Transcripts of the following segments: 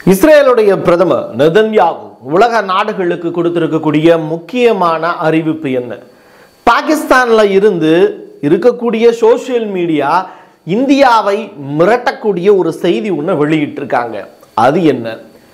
இஸ்ரேலுடைய பிரதமர் நெதன்யாகு உலக நாடுகளுக்கு கொடுத்திருக்கக்கூடிய முக்கியமான அறிவிப்பு என்ன பாகிஸ்தான்ல இருந்து இருக்கக்கூடிய சோஷியல் மீடியா இந்தியாவை மிரட்டக்கூடிய ஒரு செய்தி ஒன்று வெளியிட்டிருக்காங்க அது என்ன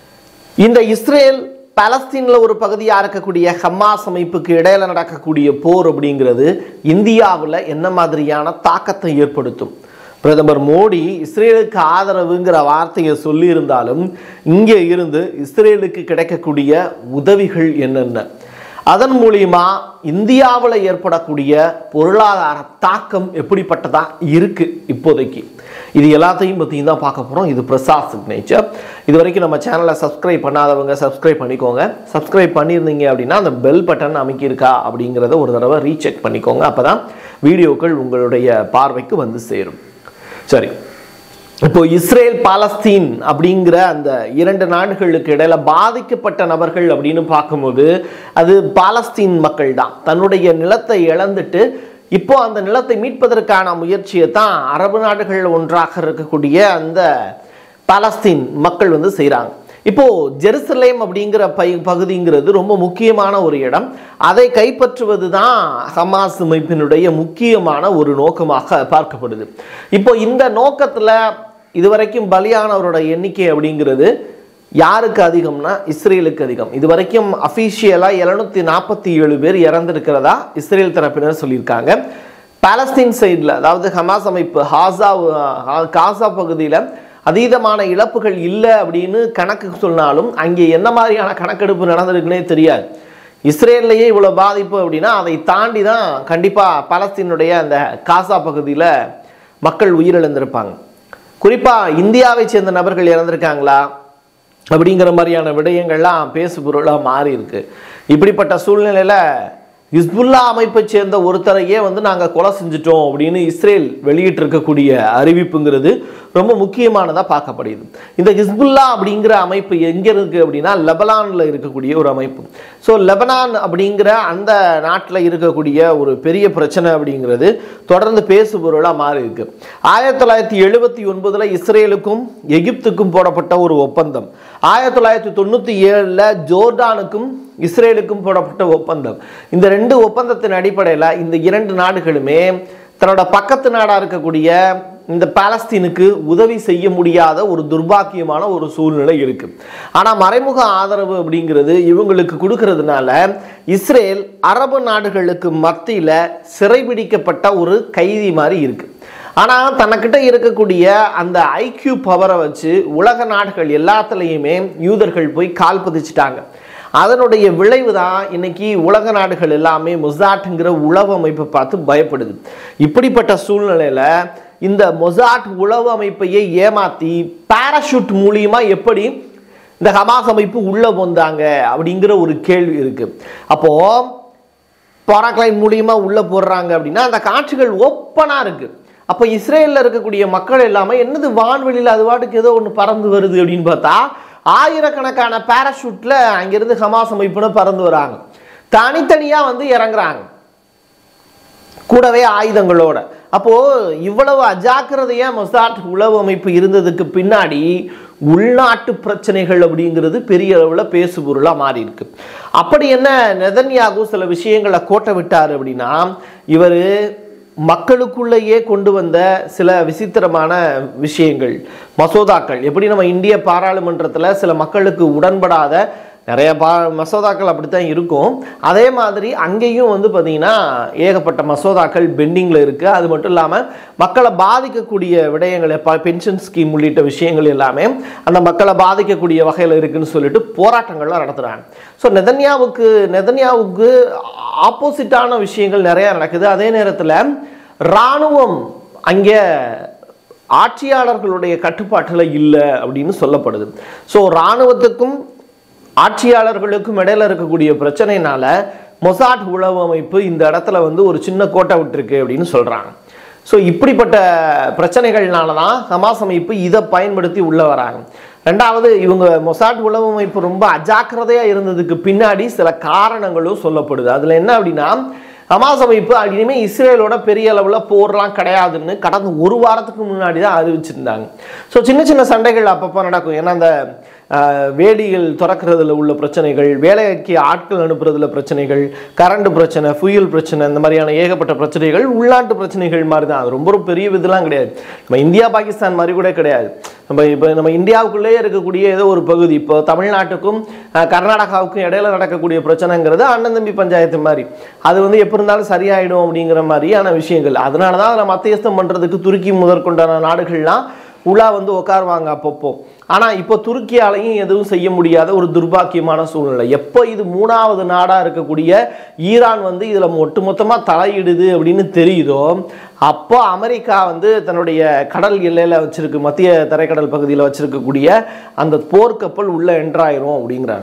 இந்த இஸ்ரேல் பாலஸ்தீன்ல ஒரு பகுதியா இருக்கக்கூடிய ஹமாஸ் அமைப்புக்கு இடையில நடக்கக்கூடிய போர் அப்படிங்கிறது இந்தியாவில் என்ன மாதிரியான தாக்கத்தை ஏற்படுத்தும் பிரதமர் மோடி இஸ்ரேலுக்கு ஆதரவுங்கிற வார்த்தையை சொல்லியிருந்தாலும் இங்கே இருந்து இஸ்ரேலுக்கு கிடைக்கக்கூடிய உதவிகள் என்னென்ன அதன் மூலியமா இந்தியாவில் ஏற்படக்கூடிய பொருளாதார தாக்கம் எப்படிப்பட்டதா இருக்கு இப்போதைக்கு இது எல்லாத்தையும் பற்றியும் தான் பார்க்க போகிறோம் இது பிரசாத் சிக்னேச்சர் இது வரைக்கும் நம்ம சேனலை சப்ஸ்கிரைப் பண்ணாதவங்க சப்ஸ்கிரைப் பண்ணிக்கோங்க சப்ஸ்கிரைப் பண்ணியிருந்தீங்க அப்படின்னா அந்த பெல் பட்டன் அமைக்கியிருக்கா அப்படிங்கிறத ஒரு தடவை ரீசெக் பண்ணிக்கோங்க அப்போ தான் வீடியோக்கள் உங்களுடைய பார்வைக்கு வந்து சேரும் சரி இப்போ இஸ்ரேல் பாலஸ்தீன் அப்படிங்கிற அந்த இரண்டு நாடுகளுக்கு இடையில பாதிக்கப்பட்ட நபர்கள் அப்படின்னு பார்க்கும்போது அது பாலஸ்தீன் மக்கள் தான் தன்னுடைய நிலத்தை இழந்துட்டு இப்போ அந்த நிலத்தை மீட்பதற்கான முயற்சியை தான் அரபு நாடுகள் ஒன்றாக இருக்கக்கூடிய அந்த பாலஸ்தீன் மக்கள் வந்து செய்கிறாங்க இப்போ ஜெருசலேம் அப்படிங்கிற பை பகுதிங்கிறது ரொம்ப முக்கியமான ஒரு இடம் அதை கைப்பற்றுவது தான் ஹமாஸ் அமைப்பினுடைய முக்கியமான ஒரு நோக்கமாக பார்க்கப்படுது இப்போ இந்த நோக்கத்தில் இதுவரைக்கும் பலியானவரோட எண்ணிக்கை அப்படிங்கிறது யாருக்கு அதிகம்னா இஸ்ரேலுக்கு அதிகம் இது வரைக்கும் அஃபீஷியலாக எழுநூத்தி நாற்பத்தி ஏழு பேர் இறந்திருக்கிறதா இஸ்ரேல் தரப்பினர் சொல்லியிருக்காங்க பாலஸ்தீன் சைடில் அதாவது ஹமாஸ் அமைப்பு ஹாசா காசா பகுதியில் அதீதமான இழப்புகள் இல்லை அப்படின்னு கணக்கு சொன்னாலும் அங்கே என்ன மாதிரியான கணக்கெடுப்பு நடந்திருக்குன்னே தெரியாது இஸ்ரேல்லையே இவ்வளோ பாதிப்பு அப்படின்னா அதை தாண்டி தான் கண்டிப்பாக பாலஸ்தீனுடைய அந்த காசா பகுதியில் மக்கள் உயிரிழந்திருப்பாங்க குறிப்பாக இந்தியாவை சேர்ந்த நபர்கள் இறந்திருக்காங்களா அப்படிங்கிற மாதிரியான விடயங்கள்லாம் பேசு பொருளாக மாறி இருக்கு இப்படிப்பட்ட சூழ்நிலையில் ஹிஸ்புல்லா அமைப்பை சேர்ந்த ஒருத்தரையே வந்து நாங்கள் கொலை செஞ்சிட்டோம் அப்படின்னு இஸ்ரேல் வெளியிட்டிருக்கக்கூடிய அறிவிப்புங்கிறது ரொம்ப முக்கியமானதாக பார்க்கப்படுது இந்த ஹிஸ்புல்லா அப்படிங்கிற அமைப்பு எங்கே இருக்குது அப்படின்னா லெபனானில் இருக்கக்கூடிய ஒரு அமைப்பு ஸோ லெபனான் அப்படிங்கிற அந்த நாட்டில் இருக்கக்கூடிய ஒரு பெரிய பிரச்சனை அப்படிங்கிறது தொடர்ந்து பேசு பொருளாக மாறி இருக்கு ஆயிரத்தி தொள்ளாயிரத்தி எழுபத்தி ஒன்பதில் இஸ்ரேலுக்கும் எகிப்துக்கும் போடப்பட்ட ஒரு ஒப்பந்தம் ஆயிரத்தி தொள்ளாயிரத்தி தொண்ணூற்றி ஏழில் ஜோர்டானுக்கும் இஸ்ரேலுக்கும் போடப்பட்ட ஒப்பந்தம் இந்த ரெண்டு ஒப்பந்தத்தின் அடிப்படையில் இந்த இரண்டு நாடுகளுமே தன்னோட பக்கத்து நாடாக இருக்கக்கூடிய இந்த பாலஸ்தீனுக்கு உதவி செய்ய முடியாத ஒரு துர்பாக்கியமான ஒரு சூழ்நிலை இருக்கு ஆனால் மறைமுக ஆதரவு அப்படிங்கிறது இவங்களுக்கு கொடுக்கறதுனால இஸ்ரேல் அரபு நாடுகளுக்கு மத்தியில் சிறைபிடிக்கப்பட்ட ஒரு கைதி மாதிரி இருக்கு ஆனால் தனக்கிட்ட இருக்கக்கூடிய அந்த ஐக்யூ பவரை வச்சு உலக நாடுகள் எல்லாத்துலேயுமே யூதர்கள் போய் கால் பதிச்சிட்டாங்க அதனுடைய விளைவு தான் இன்னைக்கு உலக நாடுகள் எல்லாமே மொசாட்டுங்கிற உளவு அமைப்பை பார்த்து பயப்படுது இப்படிப்பட்ட சூழ்நிலையில் இந்த மொசாட் உளவு அமைப்பையே ஏமாத்தி பாராஷூட் மூலியமா எப்படி இந்த ஹமாஸ் அமைப்பு உள்ள வந்தாங்க அப்படிங்கிற ஒரு கேள்வி இருக்கு அப்போ பாராக்ளைன் மூலியமா உள்ள போடுறாங்க அப்படின்னா அந்த காட்சிகள் ஓப்பனா இருக்கு அப்போ இஸ்ரேலில் இருக்கக்கூடிய மக்கள் எல்லாமே என்னது வான்வெளியில் அது பாட்டுக்கு ஏதோ ஒன்று பறந்து வருது அப்படின்னு பார்த்தா ஆயிரக்கணக்கான பேராஷூட்டில் அங்கிருந்து ஹமாஸ் அமைப்புன்னு பறந்து வராங்க தனித்தனியாக வந்து இறங்குறாங்க கூடவே ஆயுதங்களோட அப்போ இவ்வளவு அஜாக்கிரதையா மொசாட் உளவு அமைப்பு இருந்ததுக்கு பின்னாடி உள்நாட்டு பிரச்சனைகள் அப்படிங்கிறது பெரிய அளவில் பேசு பொருளாக மாறி இருக்கு அப்படி என்ன நெதன்யாகு சில விஷயங்களை கோட்டை விட்டார் அப்படின்னா இவர் மக்களுக்குள்ளேயே கொண்டு வந்த சில விசித்திரமான விஷயங்கள் மசோதாக்கள் எப்படி நம்ம இந்திய பாராளுமன்றத்தில் சில மக்களுக்கு உடன்படாத நிறைய பா மசோதாக்கள் அப்படித்தான் இருக்கும் அதே மாதிரி அங்கேயும் வந்து பார்த்திங்கன்னா ஏகப்பட்ட மசோதாக்கள் பெண்டிங்கில் இருக்குது அது மட்டும் இல்லாமல் மக்களை பாதிக்கக்கூடிய விடயங்கள் ப பென்ஷன் ஸ்கீம் உள்ளிட்ட விஷயங்கள் எல்லாமே அந்த மக்களை பாதிக்கக்கூடிய வகையில் இருக்குன்னு சொல்லிட்டு போராட்டங்கள்லாம் நடத்துகிறாங்க ஸோ நெதன்யாவுக்கு நெதன்யாவுக்கு ஆப்போசிட்டான விஷயங்கள் நிறையா நடக்குது அதே நேரத்தில் இராணுவம் அங்கே ஆட்சியாளர்களுடைய கட்டுப்பாட்டில் இல்லை அப்படின்னு சொல்லப்படுது ஸோ இராணுவத்துக்கும் ஆட்சியாளர்களுக்கும் இடையில இருக்கக்கூடிய பிரச்சனைனால மொசாட் உளவு அமைப்பு இந்த இடத்துல வந்து ஒரு சின்ன கோட்டை விட்டுருக்கு அப்படின்னு சொல்றாங்க ஸோ இப்படிப்பட்ட பிரச்சனைகள்னால தான் ஹமாஸ் அமைப்பு இதை பயன்படுத்தி உள்ள வராங்க ரெண்டாவது இவங்க மொசாட் உளவு அமைப்பு ரொம்ப அஜாக்கிரதையாக இருந்ததுக்கு பின்னாடி சில காரணங்களும் சொல்லப்படுது அதில் என்ன அப்படின்னா ஹமாஸ் அமைப்பு இனிமேல் இஸ்ரேலோட பெரிய அளவில் போர்லாம் கிடையாதுன்னு கடந்த ஒரு வாரத்துக்கு முன்னாடி தான் அறிவிச்சிருந்தாங்க ஸோ சின்ன சின்ன சண்டைகள் அப்பப்போ நடக்கும் ஏன்னா அந்த ஆஹ், வேலிகள் திறக்கிறதுல உள்ள பிரச்சனைகள் வேலைக்கு ஆட்கள் அனுப்புறதுல பிரச்சனைகள் கரண்ட் பிரச்சனை fuel பிரச்சனை இந்த மாதிரியான ஏகப்பட்ட பிரச்சனைகள் உள்நாட்டு பிரச்சனைகள் மாதிரி தான் அது ரொம்ப ரொம்ப பெரிய இதெல்லாம் கிடையாது நம்ம இந்தியா பாகிஸ்தான் மாதிரி கூட கிடையாது நம்ம இப்போ நம்ம இந்தியாவுக்குள்ளேயே இருக்கக்கூடிய ஏதோ ஒரு பகுதி இப்போ தமிழ்நாட்டுக்கும் ஆஹ், கர்நாடகாவுக்கும் இடையில நடக்கக்கூடிய பிரச்சனைங்கிறது அண்ணன் தம்பி பஞ்சாயத்து மாதிரி அது வந்து எப்போ இருந்தாலும் சரியாயிடும் அப்படிங்கிற மாதிரியான விஷயங்கள் அதனால தான் அதில் மத்தியஸ்தம் பண்ணுறதுக்கு துருக்கி முதற்கொண்டான நாடுகள்லாம் உலா வந்து உட்காருவாங்க அப்பப்போ ஆனால் இப்போ துருக்கியாலையும் எதுவும் செய்ய முடியாத ஒரு துர்பாக்கியமான சூழ்நிலை எப்போ இது மூணாவது நாடாக இருக்கக்கூடிய ஈரான் வந்து இதில் ஒட்டுமொத்தமாக தலையிடுது அப்படின்னு தெரியுதோ அப்போ அமெரிக்கா வந்து தன்னுடைய கடல் எல்லையில் வச்சிருக்கு மத்திய தரைக்கடல் பகுதியில் வச்சிருக்கக்கூடிய அந்த போர்க்கப்பல் உள்ள என்ட்ராயிரும் அப்படிங்கிறாங்க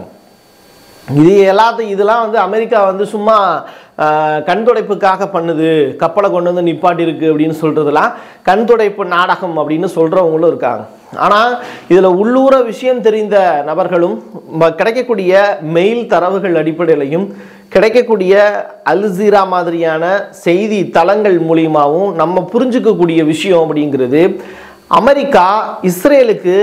இது எல்லாத்தையும் இதெல்லாம் வந்து அமெரிக்கா வந்து சும்மா ஆஹ், கண் துடைப்புக்காக பண்ணுது கப்பலை கொண்டு வந்து நிப்பாட்டி இருக்கு அப்படின்னு சொல்றதெல்லாம் கண் துடைப்பு நாடகம் அப்படின்னு சொல்றவங்களும் இருக்காங்க ஆனால் இதில் உள்ளூர விஷயம் தெரிந்த நபர்களும் ம- கிடைக்கக்கூடிய மெயில் தரவுகள் அடிப்படையிலையும் கிடைக்கக்கூடிய அல்ஜீரா மாதிரியான செய்தி தளங்கள் மூலியமாகவும் நம்ம புரிஞ்சுக்கக்கூடிய விஷயம் அப்படிங்கிறது அமெரிக்கா இஸ்ரேலுக்கு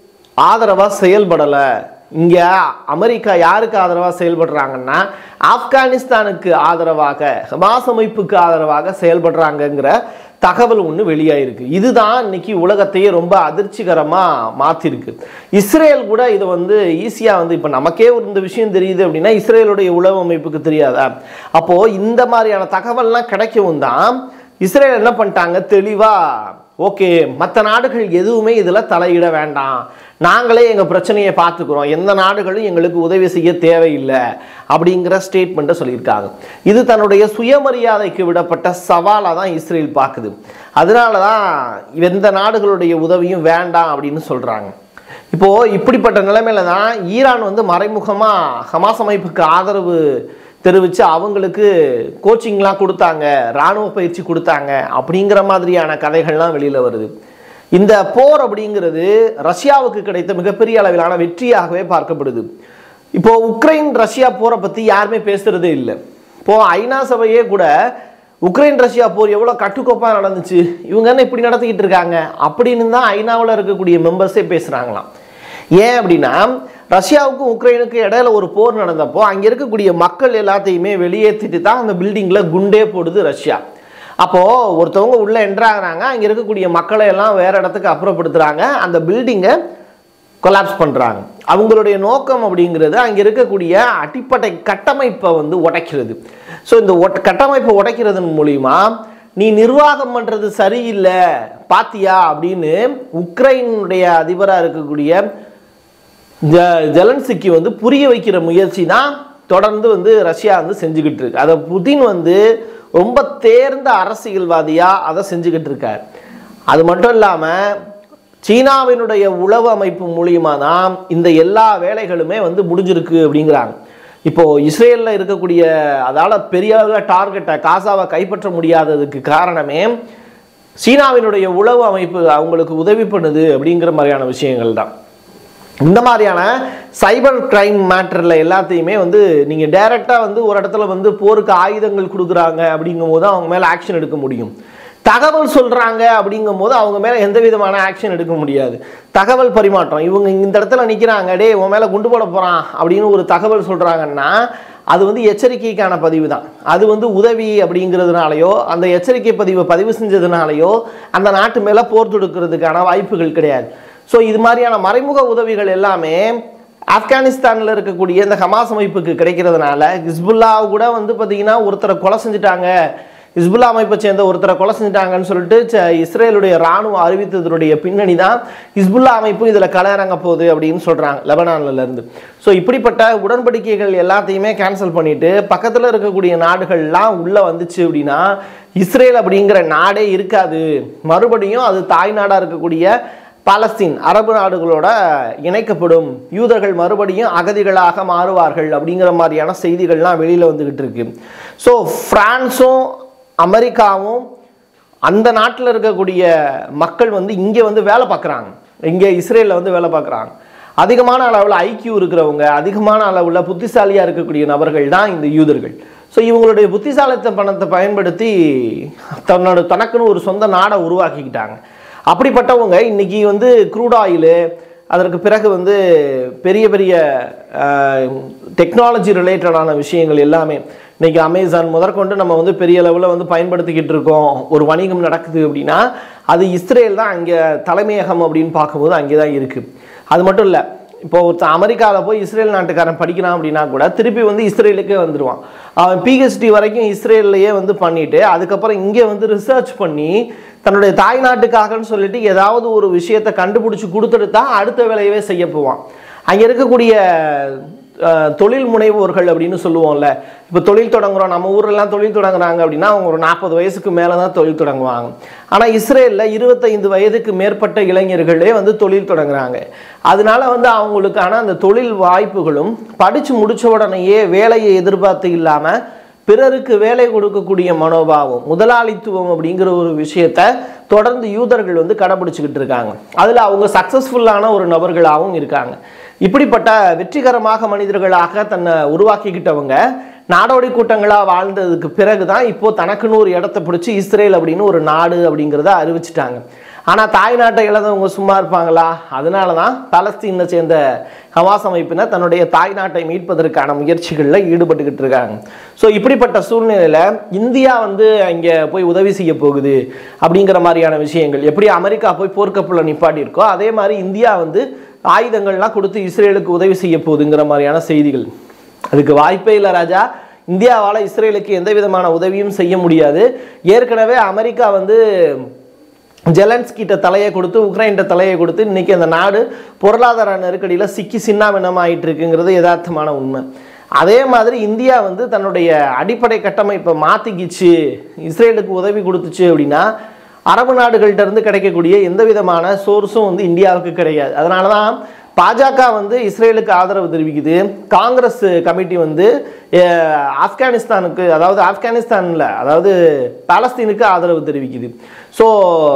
ஆதரவாக செயல்படலை இங்கே அமெரிக்கா யாருக்கு ஆதரவாக செயல்படுறாங்கன்னா ஆப்கானிஸ்தானுக்கு ஆதரவாக ஹமாஸ் அமைப்புக்கு ஆதரவாக செயல்படுறாங்கங்கிற தகவல் ஒன்று வெளியாயிருக்கு இதுதான் இன்னைக்கு உலகத்தையே ரொம்ப அதிர்ச்சிகரமாக மாற்றிருக்கு இஸ்ரேல் கூட இதை வந்து ஈஸியாக வந்து இப்போ நமக்கே ஒரு இந்த விஷயம் தெரியுது அப்படின்னா இஸ்ரேலுடைய உளவு அமைப்புக்கு தெரியாதா அப்போது இந்த மாதிரியான தகவல்லாம் கிடைக்கவும் தான் இஸ்ரேல் என்ன பண்ணிட்டாங்க தெளிவாக ஓகே மற்ற நாடுகள் எதுவுமே இதில் தலையிட வேண்டாம் நாங்களே எங்கள் பிரச்சனையை பார்த்துக்குறோம் எந்த நாடுகளும் எங்களுக்கு உதவி செய்ய தேவையில்லை அப்படிங்கிற ஸ்டேட்மெண்ட்டை சொல்லியிருக்காங்க இது தன்னுடைய சுயமரியாதைக்கு விடப்பட்ட சவாலாக தான் இஸ்ரேல் பார்க்குது அதனால தான் எந்த நாடுகளுடைய உதவியும் வேண்டாம் அப்படின்னு சொல்கிறாங்க இப்போ இப்படிப்பட்ட நிலைமையில தான் ஈரான் வந்து மறைமுகமா ஹமாஸ் அமைப்புக்கு ஆதரவு தெரிவித்து அவங்களுக்கு கோச்சிங்லாம் கொடுத்தாங்க இராணுவ பயிற்சி கொடுத்தாங்க அப்படிங்கிற மாதிரியான கதைகள்லாம் வெளியில் வருது இந்த போர் அப்படிங்கிறது ரஷ்யாவுக்கு கிடைத்த மிகப்பெரிய அளவிலான வெற்றியாகவே பார்க்கப்படுது இப்போ உக்ரைன் ரஷ்யா போரை பற்றி யாருமே பேசுறதே இல்லை இப்போ ஐநா சபையே கூட உக்ரைன் ரஷ்யா போர் எவ்வளோ கட்டுக்கோப்பாக நடந்துச்சு இவங்க என்ன இப்படி நடத்திக்கிட்டு இருக்காங்க அப்படின்னு தான் ஐநாவில் இருக்கக்கூடிய மெம்பர்ஸே பேசுகிறாங்களாம் ஏன் அப்படின்னா ரஷ்யாவுக்கும் உக்ரைனுக்கும் இடையில ஒரு போர் நடந்தப்போ அங்கே இருக்கக்கூடிய மக்கள் எல்லாத்தையுமே வெளியேற்றிட்டு தான் அந்த பில்டிங்கில் குண்டே போடுது ரஷ்யா அப்போது ஒருத்தவங்க உள்ளே என்ட்ராகிறாங்க அங்கே இருக்கக்கூடிய மக்களை எல்லாம் வேற இடத்துக்கு அப்புறப்படுத்துகிறாங்க அந்த பில்டிங்கை கொலாப்ஸ் பண்ணுறாங்க அவங்களுடைய நோக்கம் அப்படிங்கிறது அங்கே இருக்கக்கூடிய அடிப்படை கட்டமைப்பை வந்து உடைக்கிறது ஸோ இந்த ஒட் கட்டமைப்பை உடைக்கிறதன் மூலிமா நீ நிர்வாகம் பண்ணுறது சரியில்லை பாத்தியா அப்படின்னு உக்ரைனுடைய அதிபராக இருக்கக்கூடிய ஜ- ஜெலன்ஸ்கி வந்து புரிய வைக்கிற முயற்சி தான் தொடர்ந்து வந்து ரஷ்யா வந்து செஞ்சுக்கிட்டு இருக்கு அதை புதின் வந்து ரொம்ப தேர்ந்த அரசியல்வாதியாக அதை செஞ்சுக்கிட்டு இருக்கார் அது மட்டும் இல்லாமல் சீனாவினுடைய உளவு அமைப்பு மூலியமா தான் இந்த எல்லா வேலைகளுமே வந்து முடிஞ்சிருக்கு அப்படிங்கிறாங்க இப்போ இஸ்ரேலில் இருக்கக்கூடிய அதால பெரிய அளவில் டார்கெட்டை காசாவை கைப்பற்ற முடியாததுக்கு காரணமே சீனாவினுடைய உளவு அமைப்பு அவங்களுக்கு உதவி பண்ணுது அப்படிங்கிற மாதிரியான விஷயங்கள் தான் இந்த மாதிரியான சைபர் கிரைம் மேட்டரில் எல்லாத்தையுமே வந்து நீங்கள் டைரெக்டாக வந்து ஒரு இடத்துல வந்து போருக்கு ஆயுதங்கள் கொடுக்குறாங்க அப்படிங்கும் போது அவங்க மேலே ஆக்ஷன் எடுக்க முடியும் தகவல் சொல்கிறாங்க அப்படிங்கும் போது அவங்க மேலே எந்த விதமான ஆக்ஷன் எடுக்க முடியாது தகவல் பரிமாற்றம் இவங்க இந்த இடத்துல நிற்கிறாங்க டேய் உன் மேலே குண்டு போட போகிறான் அப்படின்னு ஒரு தகவல் சொல்கிறாங்கன்னா அது வந்து எச்சரிக்கைக்கான பதிவு தான் அது வந்து உதவி அப்படிங்கிறதுனாலையோ அந்த எச்சரிக்கை பதிவை பதிவு செஞ்சதுனாலையோ அந்த நாட்டு மேலே போர் தொடுக்கிறதுக்கான வாய்ப்புகள் கிடையாது ஸோ இது மாதிரியான மறைமுக உதவிகள் எல்லாமே ஆப்கானிஸ்தானில் இருக்கக்கூடிய இந்த ஹமாஸ் அமைப்புக்கு கிடைக்கிறதுனால ஹிஸ்புல்லா கூட வந்து பார்த்தீங்கன்னா ஒருத்தரை கொலை செஞ்சுட்டாங்க ஹிஸ்புல்லா அமைப்பை சேர்ந்த ஒருத்தரை கொலை செஞ்சுட்டாங்கன்னு சொல்லிட்டு ச- இஸ்ரேலுடைய ராணுவம் அறிவித்ததனுடைய பின்னணி தான் ஹிஸ்புல்லா அமைப்பு இதில் களயிறங்க போகுது அப்படின்னு சொல்கிறாங்க லெபனான்ல இருந்து ஸோ இப்படிப்பட்ட உடன்படிக்கைகள் எல்லாத்தையுமே கேன்சல் பண்ணிட்டு பக்கத்தில் இருக்கக்கூடிய நாடுகள்லாம் உள்ளே வந்துச்சு அப்படின்னா இஸ்ரேல் அப்படிங்கிற நாடே இருக்காது மறுபடியும் அது தாய் நாடாக இருக்கக்கூடிய பாலஸ்தீன் அரபு நாடுகளோட இணைக்கப்படும் யூதர்கள் மறுபடியும் அகதிகளாக மாறுவார்கள் அப்படிங்கிற மாதிரியான செய்திகள்லாம் வெளியில் வந்துக்கிட்டு இருக்கு ஸோ ஃப்ரான்ஸும் அமெரிக்காவும் அந்த நாட்டில் இருக்கக்கூடிய மக்கள் வந்து இங்கே வந்து வேலை பார்க்குறாங்க இங்கே இஸ்ரேலில் வந்து வேலை பார்க்குறாங்க அதிகமான அளவில் ஐக்கியூ இருக்கிறவங்க அதிகமான அளவில் புத்திசாலியாக இருக்கக்கூடிய நபர்கள் தான் இந்த யூதர்கள் ஸோ இவங்களுடைய புத்திசாலித்த பணத்தை பயன்படுத்தி தன்னோட தனக்குன்னு ஒரு சொந்த நாடை உருவாக்கிக்கிட்டாங்க அப்படிப்பட்டவங்க இன்னைக்கு வந்து க்ரூட் ஆயிலு அதற்கு பிறகு வந்து பெரிய பெரிய டெக்னாலஜி ரிலேட்டடான விஷயங்கள் எல்லாமே இன்னைக்கு அமேசான் முதற்கொண்டு நம்ம வந்து பெரிய லெவலில் வந்து பயன்படுத்திக்கிட்டு இருக்கோம் ஒரு வணிகம் நடக்குது அப்படின்னா அது இஸ்ரேல் தான் அங்கே தலைமையகம் அப்படின்னு பார்க்கும்போது அங்கே தான் இருக்குது அது மட்டும் இல்லை இப்போ ஒருத்தன் அமெரிக்காவில் போய் இஸ்ரேல் நாட்டுக்காரன் படிக்கிறான் அப்படின்னா கூட திருப்பி வந்து இஸ்ரேலுக்கே வந்துடுவான் அவன் பிஹெச்டி வரைக்கும் இஸ்ரேல்லையே வந்து பண்ணிட்டு அதுக்கப்புறம் இங்கே வந்து ரிசர்ச் பண்ணி தன்னுடைய தாய் நாட்டுக்காகன்னு சொல்லிட்டு ஏதாவது ஒரு விஷயத்தை கண்டுபிடிச்சி கொடுத்துட்டு தான் அடுத்த வேலையவே செய்ய போவான் அங்கே இருக்கக்கூடிய அஹ், தொழில் முனைவோர்கள் அப்படின்னு சொல்லுவோம்ல இப்போ தொழில் தொடங்குறோம் நம்ம ஊர்லலாம் தொழில் தொடங்குறாங்க அப்படின்னா அவங்க ஒரு நாற்பது வயசுக்கு மேலே தான் தொழில் தொடங்குவாங்க ஆனால் இஸ்ரேலில் இருபத்தைந்து வயதுக்கு மேற்பட்ட இளைஞர்களே வந்து தொழில் தொடங்குறாங்க அதனால வந்து அவங்களுக்கான அந்த தொழில் வாய்ப்புகளும் படித்து முடிச்ச உடனேயே வேலையை எதிர்பார்த்து இல்லாமல் பிறருக்கு வேலை கொடுக்கக்கூடிய மனோபாவம் முதலாளித்துவம் அப்படிங்கிற ஒரு விஷயத்த தொடர்ந்து யூதர்கள் வந்து கடைபிடிச்சிக்கிட்டு இருக்காங்க அதில் அவங்க சக்ஸஸ்ஃபுல்லான ஒரு நபர்களாகவும் இருக்காங்க இப்படிப்பட்ட வெற்றிகரமாக மனிதர்களாக தன்னை உருவாக்கிக்கிட்டவங்க நாடோடி கூட்டங்களாக வாழ்ந்ததுக்கு பிறகு தான் இப்போ தனக்குன்னு ஒரு இடத்த பிடிச்சி இஸ்ரேல் அப்படின்னு ஒரு நாடு அப்படிங்கிறத அறிவிச்சிட்டாங்க ஆனால் தாய் நாட்டை இழந்தவங்க சும்மா இருப்பாங்களா அதனால தான் பலஸ்தீனை சேர்ந்த ஹமாஸ் அமைப்பினர் தன்னுடைய தாய் நாட்டை மீட்பதற்கான முயற்சிகளில் ஈடுபட்டுக்கிட்டு இருக்காங்க ஸோ இப்படிப்பட்ட சூழ்நிலையில் இந்தியா வந்து அங்கே போய் உதவி செய்ய போகுது அப்படிங்கிற மாதிரியான விஷயங்கள் எப்படி அமெரிக்கா போய் போர்க்கப்பலில் நிப்பாட்டி இருக்கோ அதே மாதிரி இந்தியா வந்து ஆயுதங்கள்லாம் கொடுத்து இஸ்ரேலுக்கு உதவி செய்ய போகுதுங்கிற மாதிரியான செய்திகள் அதுக்கு வாய்ப்பே இல்லை ராஜா இந்தியாவால் இஸ்ரேலுக்கு எந்த விதமான உதவியும் செய்ய முடியாது ஏற்கனவே அமெரிக்கா வந்து ஜெலன்ஸ்கிட்ட தலையை கொடுத்து உக்ரைன்கிட்ட தலையை கொடுத்து இன்னைக்கு அந்த நாடு பொருளாதார நெருக்கடியில் சிக்கி சின்னாபின்னமாயிட்டு இருக்குங்கிறது யதார்த்தமான உண்மை அதே மாதிரி இந்தியா வந்து தன்னுடைய அடிப்படை கட்டமைப்பை மாற்றிக்கிச்சு இஸ்ரேலுக்கு உதவி கொடுத்துச்சு அப்படின்னா அரபு நாடுகள்கிட்ட இருந்து கிடைக்கக்கூடிய எந்த விதமான சோர்ஸும் வந்து இந்தியாவுக்கு கிடையாது அதனால தான் பாஜக வந்து இஸ்ரேலுக்கு ஆதரவு தெரிவிக்குது காங்கிரஸ் கமிட்டி வந்து அஹ், ஆப்கானிஸ்தானுக்கு அதாவது ஆப்கானிஸ்தானில் அதாவது பாலஸ்தீனுக்கு ஆதரவு தெரிவிக்குது ஸோ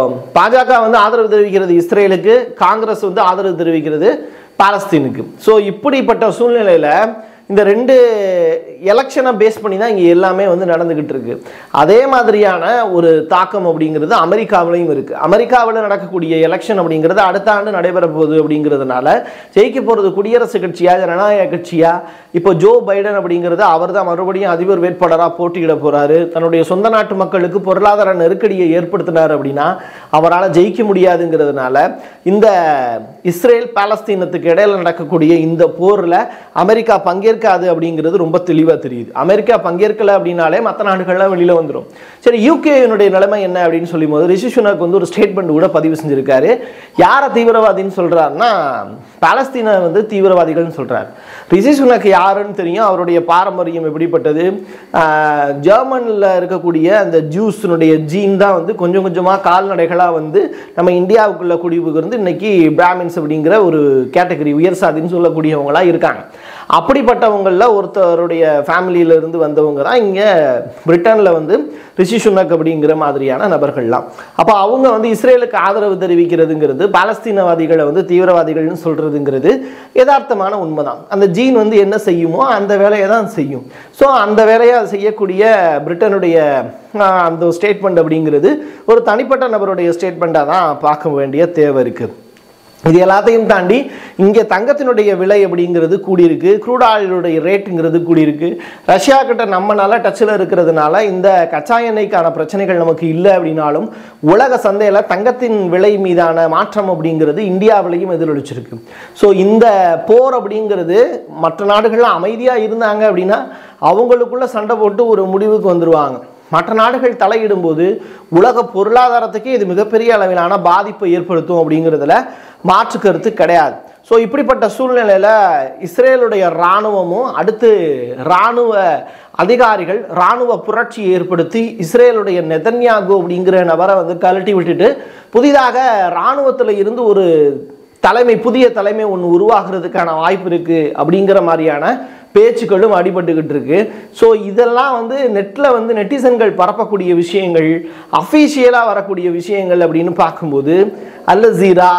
பாஜக வந்து ஆதரவு தெரிவிக்கிறது இஸ்ரேலுக்கு காங்கிரஸ் வந்து ஆதரவு தெரிவிக்கிறது பாலஸ்தீனுக்கு ஸோ இப்படிப்பட்ட சூழ்நிலையில் இந்த ரெண்டு எலெக்ஷனை பேஸ் பண்ணி தான் இங்கே எல்லாமே வந்து நடந்துக்கிட்டு இருக்கு அதே மாதிரியான ஒரு தாக்கம் அப்படிங்கிறது அமெரிக்காவிலையும் இருக்கு அமெரிக்காவில் நடக்கக்கூடிய எலெக்ஷன் அப்படிங்கிறது அடுத்த ஆண்டு நடைபெற போகுது அப்படிங்கிறதுனால ஜெயிக்க போகிறது குடியரசு கட்சியா ஜனநாயக கட்சியா இப்போ ஜோ பைடன் அப்படிங்கிறது அவர் தான் மறுபடியும் அதிபர் வேட்பாளராக போட்டியிட போறாரு தன்னுடைய சொந்த நாட்டு மக்களுக்கு பொருளாதார நெருக்கடியை ஏற்படுத்தினார் அப்படின்னா அவரால் ஜெயிக்க முடியாதுங்கிறதுனால இந்த இஸ்ரேல் பாலஸ்தீனத்துக்கு இடையில நடக்கக்கூடிய இந்த போரில் அமெரிக்கா பங்கேற்காது அப்படிங்கிறது ரொம்ப தெளிவாக தெரியுது அமெரிக்கா பங்கேற்கல அப்படின்னாலே மற்ற நாடுகள்லாம் வெளியில் வந்துடும் சரி யூகேனுடைய நிலைமை என்ன அப்படின்னு சொல்லும் போது ரிஷி சுனக் வந்து ஒரு ஸ்டேட்மெண்ட் கூட பதிவு செஞ்சிருக்காரு யாரை தீவிரவாதின்னு சொல்றாருன்னா பாலஸ்தீன வந்து தீவிரவாதிகள்னு சொல்றாரு ரிஷி சுனக் யாருன்னு தெரியும் அவருடைய பாரம்பரியம் எப்படிப்பட்டது ஆஹ், ஜெர்மன்ல இருக்கக்கூடிய அந்த ஜூஸினுடைய ஜீன் தான் வந்து கொஞ்சம் கொஞ்சமாக கால்நடைகளாக வந்து நம்ம இந்தியாவுக்குள்ள குடிபுகுந்து இன்னைக்கு பிராமின்ஸ் அப்படிங்கிற ஒரு கேட்டகரி உயர் சாதின்னு சொல்லக்கூடியவங்களா இருக்காங்க அப்படிப்பட்டவங்களில் ஒருத்தருடைய ஃபேமிலியில இருந்து வந்தவங்க தான் இங்கே பிரிட்டனில் வந்து ரிஷி சுனக் அப்படிங்கிற மாதிரியான நபர்கள்லாம் அப்போ அவங்க வந்து இஸ்ரேலுக்கு ஆதரவு தெரிவிக்கிறதுங்கிறது பாலஸ்தீனவாதிகளை வந்து தீவிரவாதிகள்னு சொல்றதுங்கிறது யதார்த்தமான உண்மைதான் அந்த ஜீன் வந்து என்ன செய்யுமோ அந்த வேலையை தான் செய்யும் ஸோ அந்த வேலையை அது செய்யக்கூடிய பிரிட்டனுடைய ஆஹ், அந்த ஸ்டேட்மெண்ட் அப்படிங்கிறது ஒரு தனிப்பட்ட நபருடைய ஸ்டேட்மெண்ட்டாக தான் பார்க்க வேண்டிய தேவை இருக்குது இது எல்லாத்தையும் தாண்டி இங்கே தங்கத்தினுடைய விலை அப்படிங்கிறது கூடியிருக்கு க்ரூட் ஆயிலுடைய ரேட்டுங்கிறது கூடியிருக்கு ரஷ்யா கிட்ட நம்ம நல்ல டச்சில் இருக்கிறதுனால இந்த கச்சா எண்ணெய்க்கான பிரச்சனைகள் நமக்கு இல்லை அப்படின்னாலும் உலக சந்தையில் தங்கத்தின் விலை மீதான மாற்றம் அப்படிங்கிறது இந்தியாவிலையும் எதிரொலிச்சிருக்கு ஸோ இந்த போர் அப்படிங்கிறது மற்ற நாடுகள்லாம் அமைதியாக இருந்தாங்க அப்படின்னா அவங்களுக்குள்ள சண்டை போட்டு ஒரு முடிவுக்கு வந்துருவாங்க மற்ற நாடுகள் தலையிடும்போது உலக பொருளாதாரத்துக்கே இது மிகப்பெரிய அளவிலான பாதிப்பை ஏற்படுத்தும் அப்படிங்கிறதுல மாற்று கருத்து கிடையாது ஸோ இப்படிப்பட்ட சூழ்நிலையில் இஸ்ரேலுடைய இராணுவமும் அடுத்து இராணுவ அதிகாரிகள் இராணுவ புரட்சி ஏற்படுத்தி இஸ்ரேலுடைய நெதன்யாகு அப்படிங்கிற நபரை வந்து கழட்டி விட்டுட்டு புதிதாக இராணுவத்தில் இருந்து ஒரு தலைமை புதிய தலைமை ஒன்று உருவாகிறதுக்கான வாய்ப்பு இருக்குது அப்படிங்கிற மாதிரியான பேச்சுக்களும் அடிபட்டுக்கிட்டு இருக்கு ஸோ இதெல்லாம் வந்து நெட்டில் வந்து நெட்டிசன்கள் பரப்பக்கூடிய விஷயங்கள் அஃபீஷியலாக வரக்கூடிய விஷயங்கள் அப்படின்னு பார்க்கும்போது அல் ஜீரா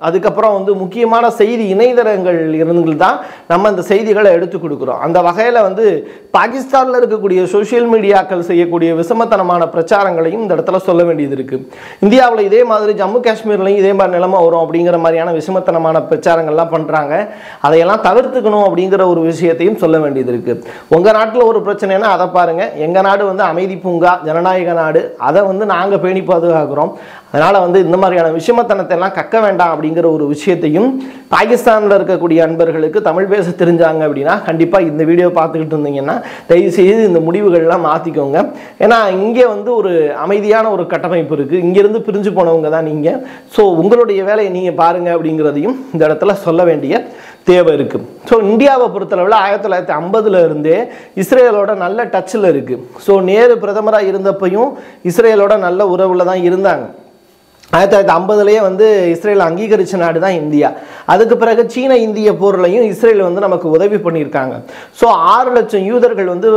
அதுக்கப்புறம் வந்து முக்கியமான செய்தி இணையதளங்கள் இருந்து தான் நம்ம இந்த செய்திகளை எடுத்து கொடுக்குறோம் அந்த வகையில் வந்து பாகிஸ்தானில் இருக்கக்கூடிய சோஷியல் மீடியாக்கள் செய்யக்கூடிய விசமத்தனமான பிரச்சாரங்களையும் இந்த இடத்துல சொல்ல வேண்டியது இருக்கு இந்தியாவில் இதே மாதிரி ஜம்மு காஷ்மீர்லையும் இதே மாதிரி நிலைமை வரும் அப்படிங்கிற மாதிரியான விசமத்தனமான பிரச்சாரங்கள்லாம் பண்ணுறாங்க அதையெல்லாம் தவிர்த்துக்கணும் அப்படிங்கிற ஒரு விஷயத்தையும் சொல்ல வேண்டியது இருக்கு உங்கள் நாட்டில் ஒரு பிரச்சனைனா அதை பாருங்க எங்கள் நாடு வந்து அமைதி பூங்கா ஜனநாயக நாடு அதை வந்து நாங்கள் பேணி பாதுகாக்கிறோம் அதனால் வந்து இந்த மாதிரியான விஷமத்தனத்தை எல்லாம் கக்க வேண்டாம் அப்படிங்கிற ஒரு விஷயத்தையும் பாகிஸ்தானில் இருக்கக்கூடிய அன்பர்களுக்கு தமிழ் பேச தெரிஞ்சாங்க அப்படின்னா கண்டிப்பாக இந்த வீடியோ பார்த்துக்கிட்டு இருந்தீங்கன்னா தயவு செய்து இந்த முடிவுகள்லாம் மாற்றிக்கோங்க ஏன்னா இங்கே வந்து ஒரு அமைதியான ஒரு கட்டமைப்பு இருக்குது இங்கேருந்து பிரிஞ்சு போனவங்க தான் நீங்கள் ஸோ உங்களுடைய வேலையை நீங்கள் பாருங்கள் அப்படிங்கிறதையும் இந்த இடத்துல சொல்ல வேண்டிய தேவை இருக்குது ஸோ இந்தியாவை பொறுத்தளவில் ஆயிரத்தி தொள்ளாயிரத்தி ஐம்பதுல இருந்தே இஸ்ரேலோட நல்ல டச்சில் இருக்குது ஸோ நேரு பிரதமராக இருந்தப்பையும் இஸ்ரேலோட நல்ல உறவில் தான் இருந்தாங்க ஆயிரத்தி தொள்ளாயிரத்தி ஐம்பதுலேயே வந்து இஸ்ரேல் அங்கீகரித்த நாடு தான் இந்தியா அதுக்கு பிறகு சீன இந்திய போர்லையும் இஸ்ரேல் வந்து நமக்கு உதவி பண்ணியிருக்காங்க ஸோ ஆறு லட்சம் யூதர்கள் வந்து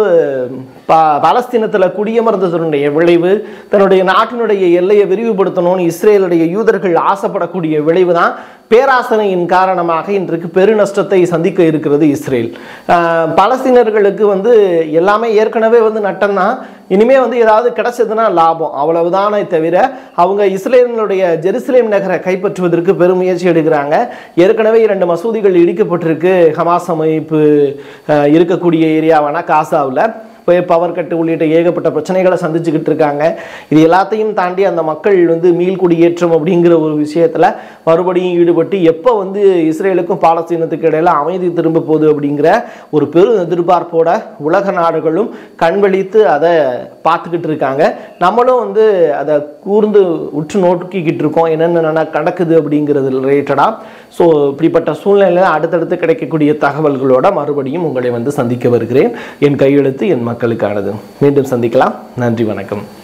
ப பலஸ்தீனத்தில் குடியமர்ந்ததனுடைய விளைவு தன்னுடைய நாட்டினுடைய எல்லையை விரிவுபடுத்தணும்னு இஸ்ரேலுடைய யூதர்கள் ஆசைப்படக்கூடிய விளைவு தான் பேராசனையின் காரணமாக இன்றைக்கு பெருநஷ்டத்தை சந்திக்க இருக்கிறது இஸ்ரேல் ஆஹ் பலஸ்தீனர்களுக்கு வந்து எல்லாமே ஏற்கனவே வந்து நட்டம்தான் இனிமே வந்து ஏதாவது கிடைச்சதுன்னா லாபம் அவ்வளவுதானே தவிர அவங்க இஸ்ரேலினுடைய ஜெருசலேம் நகரை கைப்பற்றுவதற்கு பெருமுயற்சி எடுக்கிறாங்க ஏற்கனவே இரண்டு மசூதிகள் இடிக்கப்பட்டிருக்கு ஹமாஸ் அமைப்பு ஆஹ் இருக்கக்கூடிய ஏரியாவான காசாவில் போய் பவர் கட்டு உள்ளிட்ட ஏகப்பட்ட பிரச்சனைகளை சந்திச்சுக்கிட்டு இருக்காங்க இது எல்லாத்தையும் தாண்டி அந்த மக்கள் வந்து மீள்குடியேற்றம் அப்படிங்கிற ஒரு விஷயத்தில் மறுபடியும் ஈடுபட்டு எப்போ வந்து இஸ்ரேலுக்கும் பாலஸ்தீனத்துக்கு இடையில அமைதி திரும்ப போகுது அப்படிங்கிற ஒரு பெரும் எதிர்பார்ப்போட உலக நாடுகளும் கண்வழித்து அதை பார்த்துக்கிட்டு இருக்காங்க நம்மளும் வந்து அதை கூர்ந்து உற்று நோக்கிக்கிட்டு இருக்கோம் என்னென்ன நடக்குது அப்படிங்கிறது ரிலேட்டடாக ஸோ இப்படிப்பட்ட சூழ்நிலையில் அடுத்தடுத்து கிடைக்கக்கூடிய தகவல்களோட மறுபடியும் உங்களை வந்து சந்திக்க வருகிறேன் என் கையெழுத்து என் மக்களுக்கானது மீண்டும் சந்திக்கலாம் நன்றி வணக்கம்